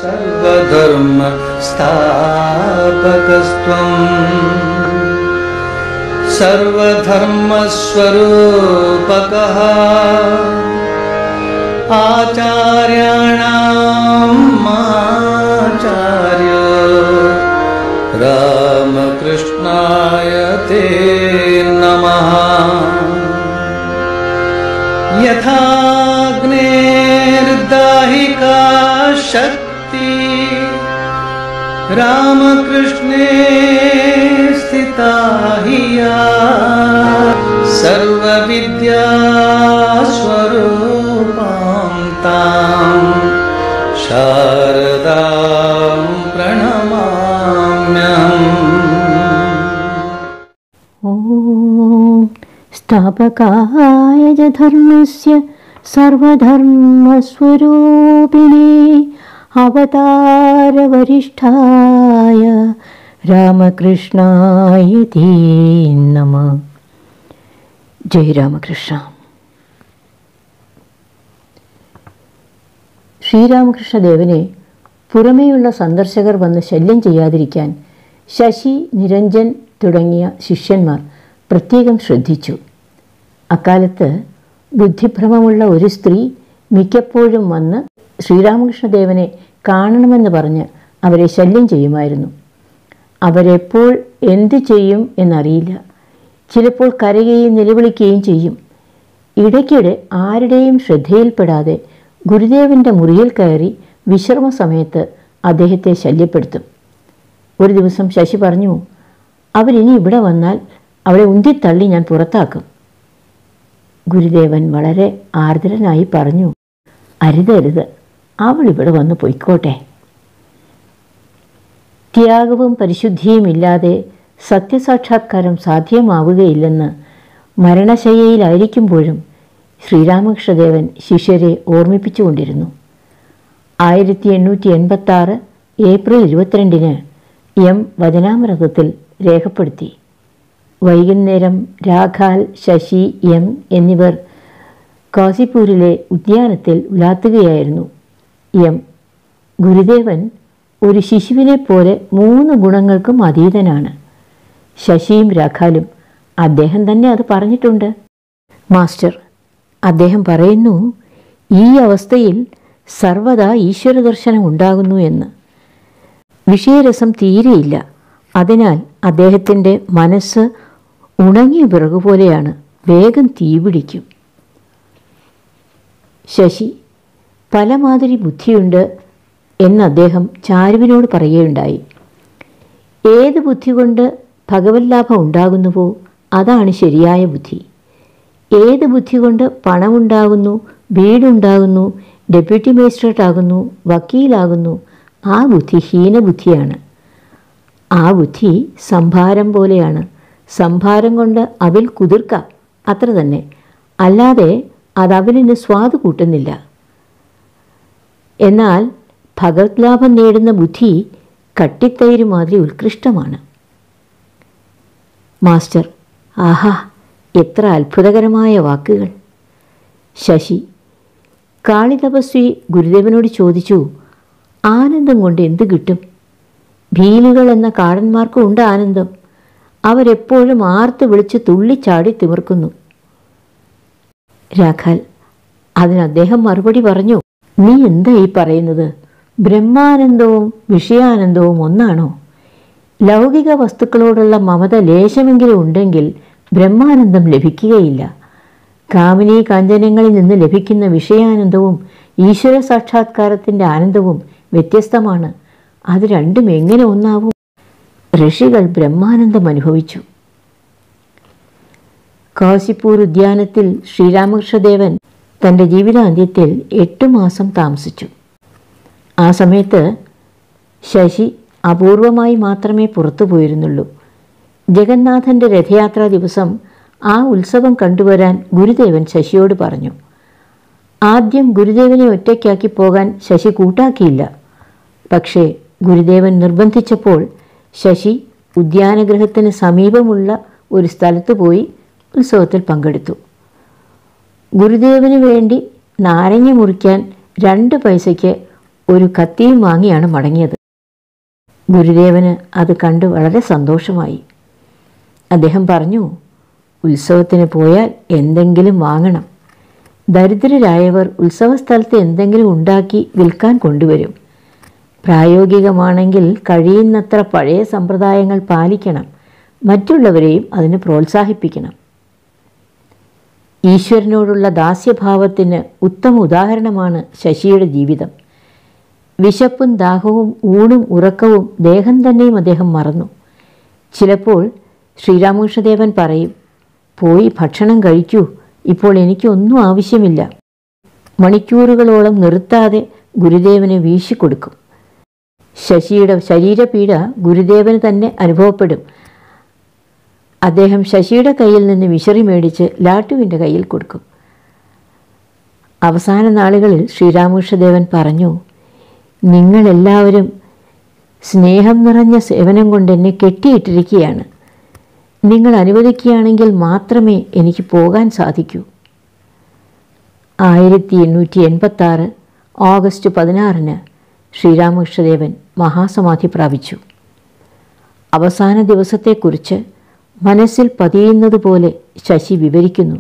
सर्वधर्मस्थापकस्त्वम् सर्वधर्मस्वरूपकः आचार्याणाम् आचार्य रामकृष्णाय ते नमः यथाग्नेर्दाहिका शक्ति रामकृष्णे स्थिता हि या सर्वविद्यास्वरूपां तां शारदां प्रणमाम्यहम् ॐ स्थापकाय च धर्मस्य सर्वधर्मस्वरूपिणे अवतारवरिष्ठाय രാമകൃഷ്ണായ തേ നമ ജയ് രാമകൃഷ്ണ ശ്രീരാമകൃഷ്ണദേവനെ പുറമേയുള്ള സന്ദർശകർ വന്ന് ശല്യം ചെയ്യാതിരിക്കാൻ ശശി നിരഞ്ജൻ തുടങ്ങിയ ശിഷ്യന്മാർ പ്രത്യേകം ശ്രദ്ധിച്ചു അക്കാലത്ത് ബുദ്ധിഭ്രമമുള്ള ഒരു സ്ത്രീ മിക്കപ്പോഴും വന്ന് ശ്രീരാമകൃഷ്ണദേവനെ കാണണമെന്ന് പറഞ്ഞ് അവരെ ശല്യം ചെയ്യുമായിരുന്നു അവരെപ്പോൾ എന്തു ചെയ്യും എന്നറിയില്ല ചിലപ്പോൾ കരയുകയും നിലവിളിക്കുകയും ചെയ്യും ഇടയ്ക്കിടെ ആരുടെയും ശ്രദ്ധയിൽപ്പെടാതെ ഗുരുദേവന്റെ മുറിയിൽ കയറി വിശ്രമ സമയത്ത് അദ്ദേഹത്തെ ശല്യപ്പെടുത്തും ഒരു ദിവസം ശശി പറഞ്ഞു അവരിനി ഇവിടെ വന്നാൽ അവളെ ഉന്തിത്തള്ളി ഞാൻ പുറത്താക്കും ഗുരുദേവൻ വളരെ ആർദ്രനായി പറഞ്ഞു അരുതരുത് അവൾ ഇവിടെ വന്ന് പൊയ്ക്കോട്ടെ ത്യാഗവും പരിശുദ്ധിയും ഇല്ലാതെ സത്യസാക്ഷാത്കാരം സാധ്യമാവുകയില്ലെന്ന് മരണശയ്യയിലായിരിക്കുമ്പോഴും ശ്രീരാമകൃഷ്ണദേവൻ ശിഷ്യരെ ഓർമ്മിപ്പിച്ചുകൊണ്ടിരുന്നു ആയിരത്തി എണ്ണൂറ്റി എൺപത്തി ആറ് ഏപ്രിൽ ഇരുപത്തിരണ്ടിന് എം വചനാമൃതത്തിൽ രേഖപ്പെടുത്തി വൈകുന്നേരം രാഖാൽ ശശി എം എന്നിവർ കാസിപ്പൂരിലെ ഉദ്യാനത്തിൽ ഉലാത്തുകയായിരുന്നു എം ഗുരുദേവൻ ഒരു ശിശുവിനെ പോലെ മൂന്ന് ഗുണങ്ങൾക്കും അതീതനാണ് ശശിയും രാഖാലും അദ്ദേഹം തന്നെ അത് പറഞ്ഞിട്ടുണ്ട് മാസ്റ്റർ അദ്ദേഹം പറയുന്നു ഈ അവസ്ഥയിൽ സർവദാ ഈശ്വര ദർശനം ഉണ്ടാകുന്നു എന്ന് വിഷയരസം തീരെയില്ല അതിനാൽ അദ്ദേഹത്തിൻ്റെ മനസ്സ് ഉണങ്ങിയ വിറക് പോലെയാണ് വേഗം തീപിടിക്കും ശശി പലമാതിരി ബുദ്ധിയുണ്ട് എന്ന് അദ്ദേഹം ചാരുവിനോട് പറയുകയുണ്ടായി ഏത് ബുദ്ധി കൊണ്ട് ഭഗവത് ലാഭം ഉണ്ടാകുന്നുവോ അതാണ് ശരിയായ ബുദ്ധി ഏത് ബുദ്ധി കൊണ്ട് പണമുണ്ടാകുന്നു വീടുണ്ടാകുന്നു ഡെപ്യൂട്ടി മജിസ്ട്രേറ്റ് ആകുന്നു വക്കീലാകുന്നു ആ ബുദ്ധി ഹീനബുദ്ധിയാണ് ആ ബുദ്ധി സംഭാരം പോലെയാണ് സംഭാരം കൊണ്ട് അവിൽ കുതിർക്കാം അത്ര തന്നെ അല്ലാതെ അത് അവലിന് സ്വാദ് കൂട്ടുന്നില്ല എന്നാൽ ഭഗവത് ലാഭം നേടുന്ന ബുദ്ധി കട്ടിത്തൈര് മാതിരി ഉത്കൃഷ്ടമാണ് മാസ്റ്റർ ആഹാ എത്ര അത്ഭുതകരമായ വാക്കുകൾ ശശി കാളിതപസ്വി ഗുരുദേവനോട് ചോദിച്ചു ആനന്ദം കൊണ്ട് എന്ത് കിട്ടും ഭീലുകൾ എന്ന കാടന്മാർക്കും ഉണ്ട് ആനന്ദം അവരെപ്പോഴും ആർത്ത് വിളിച്ച് തുള്ളിച്ചാടി തിമിർക്കുന്നു രാഖാൽ അതിന് അദ്ദേഹം മറുപടി പറഞ്ഞു നീ എന്താ ഈ പറയുന്നത് ബ്രഹ്മാനന്ദവും വിഷയാനന്ദവും ഒന്നാണോ ലൗകിക വസ്തുക്കളോടുള്ള മമത ലേശമെങ്കിലും ഉണ്ടെങ്കിൽ ബ്രഹ്മാനന്ദം ലഭിക്കുകയില്ല കാമിനി കാഞ്ചനങ്ങളിൽ നിന്ന് ലഭിക്കുന്ന വിഷയാനന്ദവും ഈശ്വര സാക്ഷാത്കാരത്തിൻ്റെ ആനന്ദവും വ്യത്യസ്തമാണ് അത് രണ്ടും എങ്ങനെ ഒന്നാവും ഋഷികൾ ബ്രഹ്മാനന്ദം അനുഭവിച്ചു കാശിപ്പൂർ ഉദ്യാനത്തിൽ ശ്രീരാമകൃഷ്ണദേവൻ തൻ്റെ ജീവിതാന്ത്യത്തിൽ എട്ട് മാസം താമസിച്ചു ആ സമയത്ത് ശശി അപൂർവമായി മാത്രമേ പുറത്തു പോയിരുന്നുള്ളൂ ജഗന്നാഥൻ്റെ രഥയാത്രാ ദിവസം ആ ഉത്സവം കണ്ടുവരാൻ ഗുരുദേവൻ ശശിയോട് പറഞ്ഞു ആദ്യം ഗുരുദേവനെ ഒറ്റയ്ക്കാക്കി പോകാൻ ശശി കൂട്ടാക്കിയില്ല പക്ഷേ ഗുരുദേവൻ നിർബന്ധിച്ചപ്പോൾ ശശി ഉദ്യാനഗൃഹത്തിന് സമീപമുള്ള ഒരു സ്ഥലത്ത് പോയി ഉത്സവത്തിൽ പങ്കെടുത്തു ഗുരുദേവന് വേണ്ടി നാരങ്ങ മുറിക്കാൻ രണ്ട് പൈസയ്ക്ക് ഒരു കത്തിയും വാങ്ങിയാണ് മടങ്ങിയത് ഗുരുദേവന് അത് കണ്ട് വളരെ സന്തോഷമായി അദ്ദേഹം പറഞ്ഞു ഉത്സവത്തിന് പോയാൽ എന്തെങ്കിലും വാങ്ങണം ദരിദ്രരായവർ ഉത്സവസ്ഥലത്ത് എന്തെങ്കിലും ഉണ്ടാക്കി വിൽക്കാൻ കൊണ്ടുവരും പ്രായോഗികമാണെങ്കിൽ കഴിയുന്നത്ര പഴയ സമ്പ്രദായങ്ങൾ പാലിക്കണം മറ്റുള്ളവരെയും അതിന് പ്രോത്സാഹിപ്പിക്കണം ഈശ്വരനോടുള്ള ദാസ്യഭാവത്തിന് ഉത്തമ ഉദാഹരണമാണ് ശശിയുടെ ജീവിതം വിശപ്പും ദാഹവും ഊണും ഉറക്കവും ദേഹം തന്നെയും അദ്ദേഹം മറന്നു ചിലപ്പോൾ ശ്രീരാമകൃഷ്ണദേവൻ പറയും പോയി ഭക്ഷണം കഴിക്കൂ ഇപ്പോൾ എനിക്കൊന്നും ആവശ്യമില്ല മണിക്കൂറുകളോളം നിർത്താതെ ഗുരുദേവന് വീശിക്കൊടുക്കും ശശിയുടെ ശരീരപീഡ ഗുരുദേവന് തന്നെ അനുഭവപ്പെടും അദ്ദേഹം ശശിയുടെ കയ്യിൽ നിന്ന് വിശറി മേടിച്ച് ലാട്ടുവിൻ്റെ കയ്യിൽ കൊടുക്കും അവസാന നാളുകളിൽ ശ്രീരാമകൃഷ്ണദേവൻ പറഞ്ഞു നിങ്ങളെല്ലാവരും സ്നേഹം നിറഞ്ഞ സേവനം കൊണ്ട് എന്നെ കെട്ടിയിട്ടിരിക്കുകയാണ് നിങ്ങൾ അനുവദിക്കുകയാണെങ്കിൽ മാത്രമേ എനിക്ക് പോകാൻ സാധിക്കൂ ആയിരത്തി എണ്ണൂറ്റി എൺപത്തി ആറ് ഓഗസ്റ്റ് പതിനാറിന് ശ്രീരാമകൃഷ്ണദേവൻ മഹാസമാധി പ്രാപിച്ചു അവസാന ദിവസത്തെക്കുറിച്ച് മനസ്സിൽ പതിയുന്നത് പോലെ ശശി വിവരിക്കുന്നു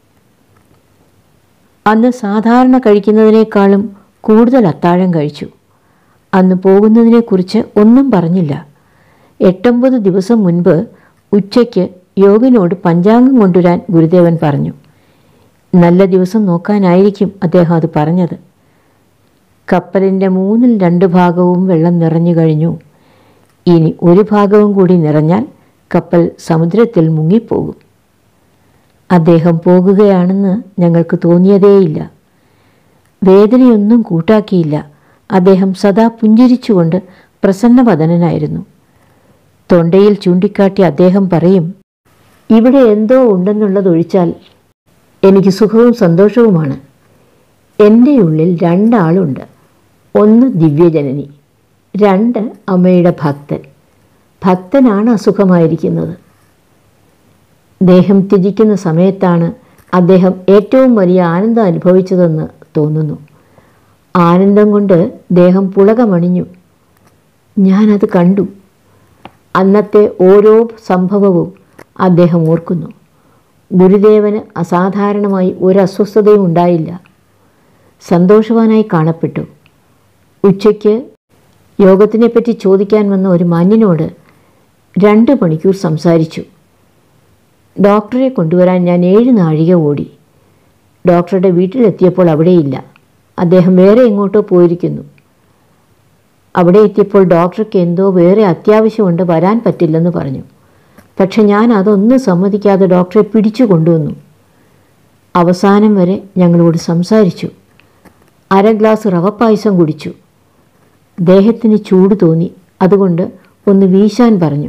അന്ന് സാധാരണ കഴിക്കുന്നതിനേക്കാളും കൂടുതൽ അത്താഴം കഴിച്ചു അന്ന് പോകുന്നതിനെക്കുറിച്ച് ഒന്നും പറഞ്ഞില്ല എട്ടൊമ്പത് ദിവസം മുൻപ് ഉച്ചയ്ക്ക് യോഗിനോട് പഞ്ചാംഗം കൊണ്ടുവരാൻ ഗുരുദേവൻ പറഞ്ഞു നല്ല ദിവസം നോക്കാനായിരിക്കും അദ്ദേഹം അത് പറഞ്ഞത് കപ്പലിൻ്റെ മൂന്നിൽ രണ്ട് ഭാഗവും വെള്ളം നിറഞ്ഞു കഴിഞ്ഞു ഇനി ഒരു ഭാഗവും കൂടി നിറഞ്ഞാൽ കപ്പൽ സമുദ്രത്തിൽ മുങ്ങിപ്പോകും അദ്ദേഹം പോകുകയാണെന്ന് ഞങ്ങൾക്ക് തോന്നിയതേയില്ല വേദനയൊന്നും കൂട്ടാക്കിയില്ല അദ്ദേഹം സദാ പുഞ്ചിരിച്ചുകൊണ്ട് പ്രസന്നവദനനായിരുന്നു തൊണ്ടയിൽ ചൂണ്ടിക്കാട്ടി അദ്ദേഹം പറയും ഇവിടെ എന്തോ ഉണ്ടെന്നുള്ളതൊഴിച്ചാൽ എനിക്ക് സുഖവും സന്തോഷവുമാണ് എൻ്റെ ഉള്ളിൽ രണ്ടാളുണ്ട് ഒന്ന് ദിവ്യജനനി രണ്ട് അമ്മയുടെ ഭക്തൻ ഭക്തനാണ് അസുഖമായിരിക്കുന്നത് ദേഹം ത്യജിക്കുന്ന സമയത്താണ് അദ്ദേഹം ഏറ്റവും വലിയ ആനന്ദം അനുഭവിച്ചതെന്ന് തോന്നുന്നു ആനന്ദം കൊണ്ട് ദേഹം പുളകമണിഞ്ഞു ഞാനത് കണ്ടു അന്നത്തെ ഓരോ സംഭവവും അദ്ദേഹം ഓർക്കുന്നു ഗുരുദേവന് അസാധാരണമായി ഒരു അസ്വസ്ഥതയും ഉണ്ടായില്ല സന്തോഷവാനായി കാണപ്പെട്ടു ഉച്ചയ്ക്ക് യോഗത്തിനെപ്പറ്റി ചോദിക്കാൻ വന്ന ഒരു മാന്യനോട് രണ്ട് മണിക്കൂർ സംസാരിച്ചു ഡോക്ടറെ കൊണ്ടുവരാൻ ഞാൻ ഏഴ് നാഴിക ഓടി ഡോക്ടറുടെ വീട്ടിലെത്തിയപ്പോൾ അവിടെയില്ല അദ്ദേഹം വേറെ എങ്ങോട്ടോ പോയിരിക്കുന്നു അവിടെ എത്തിയപ്പോൾ ഡോക്ടർക്ക് എന്തോ വേറെ അത്യാവശ്യമുണ്ട് വരാൻ പറ്റില്ലെന്ന് പറഞ്ഞു പക്ഷെ ഞാൻ അതൊന്നും സമ്മതിക്കാതെ ഡോക്ടറെ പിടിച്ചു കൊണ്ടുവന്നു അവസാനം വരെ ഞങ്ങളോട് സംസാരിച്ചു അര ഗ്ലാസ് റവപ്പായസം കുടിച്ചു ദേഹത്തിന് ചൂട് തോന്നി അതുകൊണ്ട് ഒന്ന് വീശാൻ പറഞ്ഞു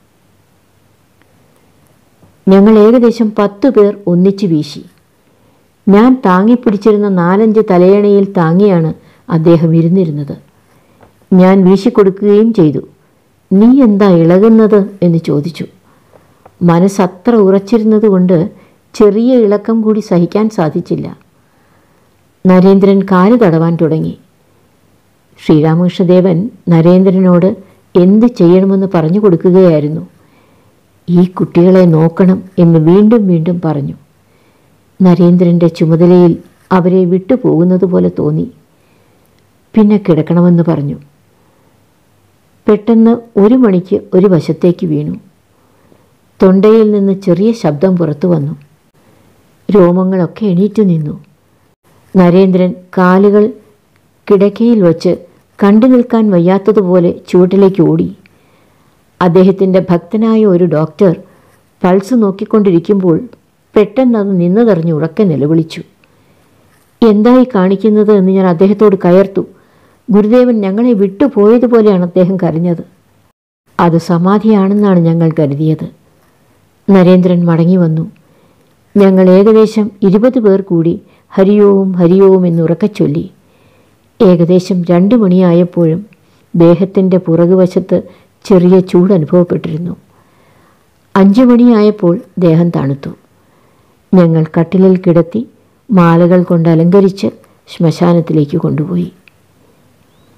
ഞങ്ങൾ ഏകദേശം പത്തു പേർ ഒന്നിച്ചു വീശി ഞാൻ താങ്ങിപ്പിടിച്ചിരുന്ന നാലഞ്ച് തലയണയിൽ താങ്ങിയാണ് അദ്ദേഹം ഇരുന്നിരുന്നത് ഞാൻ വീശിക്കൊടുക്കുകയും ചെയ്തു നീ എന്താ ഇളകുന്നത് എന്ന് ചോദിച്ചു മനസ്സത്ര ഉറച്ചിരുന്നത് കൊണ്ട് ചെറിയ ഇളക്കം കൂടി സഹിക്കാൻ സാധിച്ചില്ല നരേന്ദ്രൻ കാല് തടവാൻ തുടങ്ങി ശ്രീരാമകൃഷ്ണദേവൻ നരേന്ദ്രനോട് എന്ത് ചെയ്യണമെന്ന് പറഞ്ഞു കൊടുക്കുകയായിരുന്നു ഈ കുട്ടികളെ നോക്കണം എന്ന് വീണ്ടും വീണ്ടും പറഞ്ഞു നരേന്ദ്രൻ്റെ ചുമതലയിൽ അവരെ വിട്ടുപോകുന്നത് പോലെ തോന്നി പിന്നെ കിടക്കണമെന്ന് പറഞ്ഞു പെട്ടെന്ന് ഒരു മണിക്ക് ഒരു വശത്തേക്ക് വീണു തൊണ്ടയിൽ നിന്ന് ചെറിയ ശബ്ദം പുറത്തു വന്നു രോമങ്ങളൊക്കെ എണീറ്റു നിന്നു നരേന്ദ്രൻ കാലുകൾ കിടക്കയിൽ വച്ച് കണ്ടു നിൽക്കാൻ വയ്യാത്തതുപോലെ ചുവട്ടിലേക്ക് ഓടി അദ്ദേഹത്തിൻ്റെ ഭക്തനായ ഒരു ഡോക്ടർ പൾസ് നോക്കിക്കൊണ്ടിരിക്കുമ്പോൾ പെട്ടെന്ന് അത് നിന്നതറിഞ്ഞ് ഉറക്കെ നിലവിളിച്ചു എന്തായി കാണിക്കുന്നത് എന്ന് ഞാൻ അദ്ദേഹത്തോട് കയർത്തു ഗുരുദേവൻ ഞങ്ങളെ വിട്ടുപോയതുപോലെയാണ് അദ്ദേഹം കരഞ്ഞത് അത് സമാധിയാണെന്നാണ് ഞങ്ങൾ കരുതിയത് നരേന്ദ്രൻ മടങ്ങി വന്നു ഞങ്ങൾ ഏകദേശം ഇരുപത് പേർ കൂടി ഹരിയോവും ഹരിയോവും എന്നുറക്കെ ചൊല്ലി ഏകദേശം രണ്ട് മണിയായപ്പോഴും ദേഹത്തിൻ്റെ പുറകുവശത്ത് ചെറിയ ചൂട് അനുഭവപ്പെട്ടിരുന്നു അഞ്ചു മണിയായപ്പോൾ ദേഹം തണുത്തു ഞങ്ങൾ കട്ടിലിൽ കിടത്തി മാലകൾ കൊണ്ട് അലങ്കരിച്ച് ശ്മശാനത്തിലേക്ക് കൊണ്ടുപോയി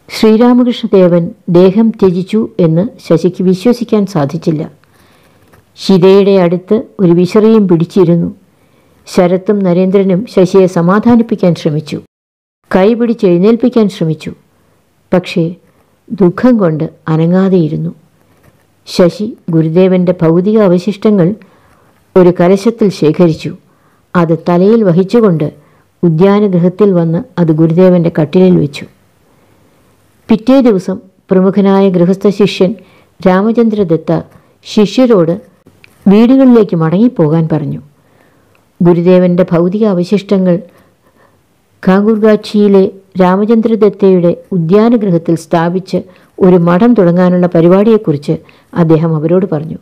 ശ്രീരാമകൃഷ്ണദേവൻ ദേഹം ത്യജിച്ചു എന്ന് ശശിക്ക് വിശ്വസിക്കാൻ സാധിച്ചില്ല ശിതയുടെ അടുത്ത് ഒരു വിശറിയും പിടിച്ചിരുന്നു ശരത്തും നരേന്ദ്രനും ശശിയെ സമാധാനിപ്പിക്കാൻ ശ്രമിച്ചു കൈ പിടിച്ച് എഴുന്നേൽപ്പിക്കാൻ ശ്രമിച്ചു പക്ഷേ ദുഃഖം കൊണ്ട് അനങ്ങാതെയിരുന്നു ശശി ഗുരുദേവന്റെ ഭൗതിക അവശിഷ്ടങ്ങൾ ഒരു കലശത്തിൽ ശേഖരിച്ചു അത് തലയിൽ വഹിച്ചുകൊണ്ട് ഉദ്യാനഗൃഹത്തിൽ വന്ന് അത് ഗുരുദേവന്റെ കട്ടിലിൽ വെച്ചു പിറ്റേ ദിവസം പ്രമുഖനായ ഗൃഹസ്ഥ ശിഷ്യൻ രാമചന്ദ്രദത്ത ശിഷ്യരോട് വീടുകളിലേക്ക് മടങ്ങിപ്പോകാൻ പറഞ്ഞു ഗുരുദേവന്റെ ഭൗതിക അവശിഷ്ടങ്ങൾ കാങ്കുർഗാച്ചിയിലെ രാമചന്ദ്രദത്തയുടെ ഉദ്യാനഗൃഹത്തിൽ സ്ഥാപിച്ച് ഒരു മഠം തുടങ്ങാനുള്ള പരിപാടിയെക്കുറിച്ച് അദ്ദേഹം അവരോട് പറഞ്ഞു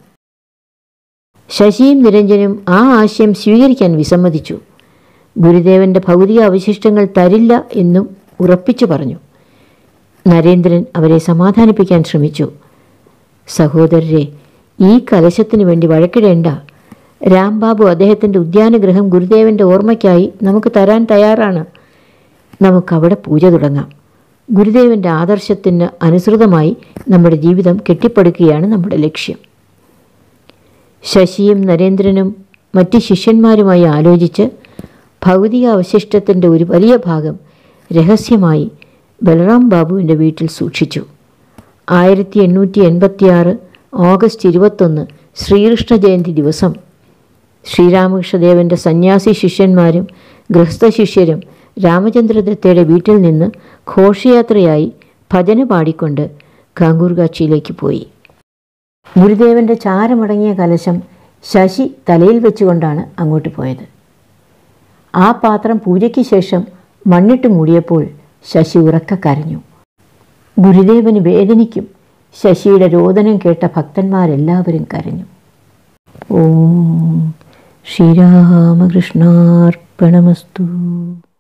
ശശിയും നിരഞ്ജനും ആ ആശയം സ്വീകരിക്കാൻ വിസമ്മതിച്ചു ഗുരുദേവന്റെ ഭൗതിക അവശിഷ്ടങ്ങൾ തരില്ല എന്നും ഉറപ്പിച്ചു പറഞ്ഞു നരേന്ദ്രൻ അവരെ സമാധാനിപ്പിക്കാൻ ശ്രമിച്ചു സഹോദരരെ ഈ കലശത്തിന് വേണ്ടി വഴക്കിടേണ്ട രാംബാബു അദ്ദേഹത്തിൻ്റെ ഉദ്യാനഗൃഹം ഗുരുദേവന്റെ ഓർമ്മയ്ക്കായി നമുക്ക് തരാൻ തയ്യാറാണ് നമുക്കവിടെ പൂജ തുടങ്ങാം ഗുരുദേവന്റെ ആദർശത്തിന് അനുസൃതമായി നമ്മുടെ ജീവിതം കെട്ടിപ്പടുക്കുകയാണ് നമ്മുടെ ലക്ഷ്യം ശശിയും നരേന്ദ്രനും മറ്റ് ശിഷ്യന്മാരുമായി ആലോചിച്ച് ഭൗതിക അവശിഷ്ടത്തിൻ്റെ ഒരു വലിയ ഭാഗം രഹസ്യമായി ബലറാം ബാബുവിൻ്റെ വീട്ടിൽ സൂക്ഷിച്ചു ആയിരത്തി എണ്ണൂറ്റി എൺപത്തിയാറ് ഓഗസ്റ്റ് ഇരുപത്തൊന്ന് ശ്രീകൃഷ്ണ ജയന്തി ദിവസം ശ്രീരാമകൃഷ്ണദേവന്റെ സന്യാസി ശിഷ്യന്മാരും ഗൃഹസ്ഥ ശിഷ്യരും രാമചന്ദ്രദത്തയുടെ വീട്ടിൽ നിന്ന് ഘോഷയാത്രയായി ഭജന പാടിക്കൊണ്ട് കാങ്കൂർഗാച്ചിയിലേക്ക് പോയി ഗുരുദേവന്റെ ചാരമടങ്ങിയ കലശം ശശി തലയിൽ വെച്ചുകൊണ്ടാണ് അങ്ങോട്ട് പോയത് ആ പാത്രം പൂജയ്ക്ക് ശേഷം മണ്ണിട്ട് മൂടിയപ്പോൾ ശശി ഉറക്ക കരഞ്ഞു ഗുരുദേവന് വേദനിക്കും ശശിയുടെ രോദനം കേട്ട ഭക്തന്മാരെല്ലാവരും കരഞ്ഞു ഓം ശ്രീരാമകൃഷ്ണാർപ്പണമസ്തു